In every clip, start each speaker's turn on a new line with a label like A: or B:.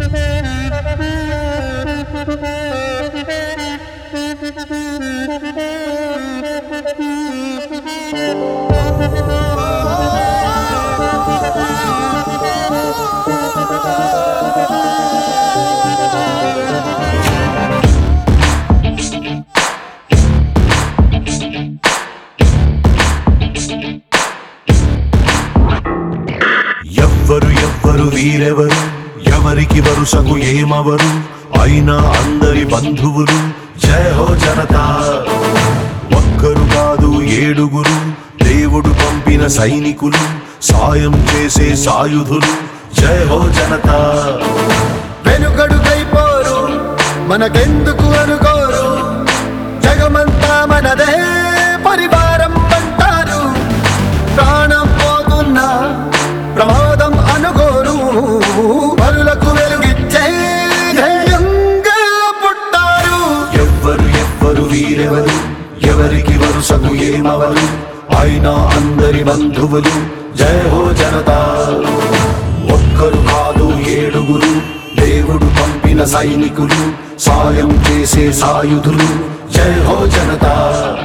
A: ఎవ్వరు ఎవ్వరు వీరెవరు ఎవరికి వరుసకు ఏమవరు అయినా అందరి బంధువులు జయ హో జనతా ఒక్కరు కాదు ఏడుగురు దేవుడు పంపిన సైనికులు సాయం చేసే సాయుధులు జయ హో జనతా
B: వెనుకడుకైపోరు మనకెందుకు అనుకోరు జగమంతా మనదే పరివారం అంటారు ప్రాణం పోతున్నా ప్రమాదం అనుకోరు పరులకు వెలుగిచ్చే ధైర్యంగా పుట్టారు
A: ఎవ్వరు ఎవ్వరు వీరెవరు ఎవరికి వరుసకు ఏమవరు అయినా అందరి బంధువులు జయ హో జనతా ఒక్కరు కాదు ఏడుగురు దేవుడు పంపిన సైనికులు సాయం చేసే సాయుధులు జయ హో జనతా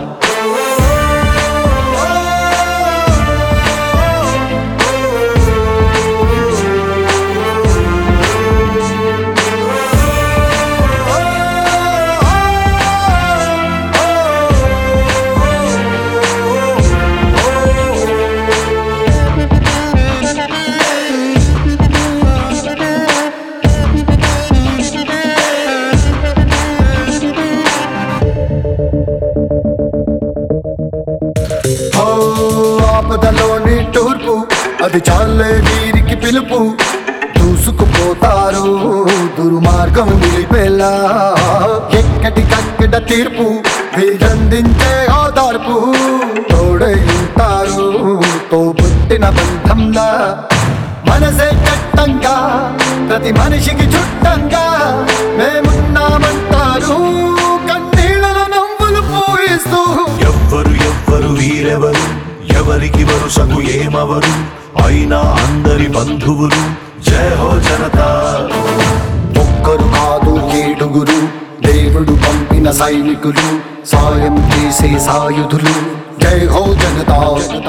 B: ఓ ఆపదలోని తూర్పు అది చాలే వీరికి పిలుపు దూసుకుపోతారు దుర్మార్గం నిలిపేలా ఎక్కడి కక్కడ తీర్పు వీరందించే ఓదార్పు తోడై ఉంటారు తోబుట్టిన బంధంలా మనసే చట్టంగా ప్రతి మనిషికి చుట్టంగా మేమున్నామంటారు కన్నీళ్ళలో నవ్వులు పూయిస్తూ
A: ఎవ్వరు ఎవ్వరు వీరెవరు ఎవరికి వరుసకు ఏమవరు అయినా అందరి బంధువులు జయ హో జనతా
B: ఒక్కరు కాదు ఏడుగురు దేవుడు పంపిన సైనికులు సాయం చేసే సాయుధులు జై హో జనతా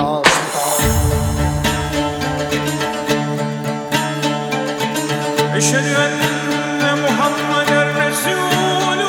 C: أشهد أن محمد رسول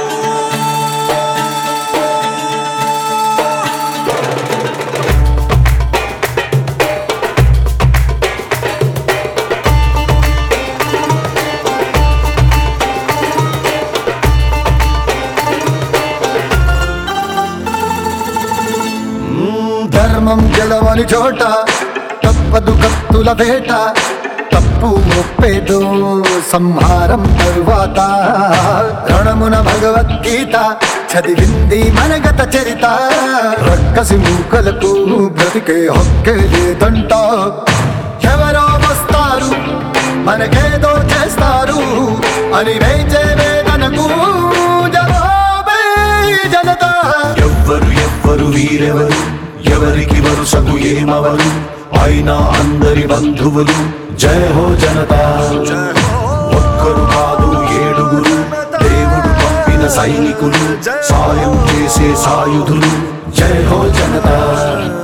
B: ధర్మం గెలవని చోట తప్పదు కత్తుల వేట తప్పు ఒప్పేదో సంహారం తరువాత రణమున భగవద్గీత చదివింది మనగత చరిత రక్కసి మూకలకు బ్రతికే హక్కే లేదంట ఎవరో వస్తారు మనకేదో చేస్తారు అని వేచే వేదనకు జవాబే ఈ జనతా
A: ఎవ్వరు ఎవ్వరు వీరెవరు ఎవరికి వరుసకు ఏమవరు అయినా అందరి బంధువులు జయ హో జనతా ఒక్కరు కాదు ఏడుగురు దేవుడు పంపిన సైనికులు సాయం చేసే సాయుధులు జయ హో జనతా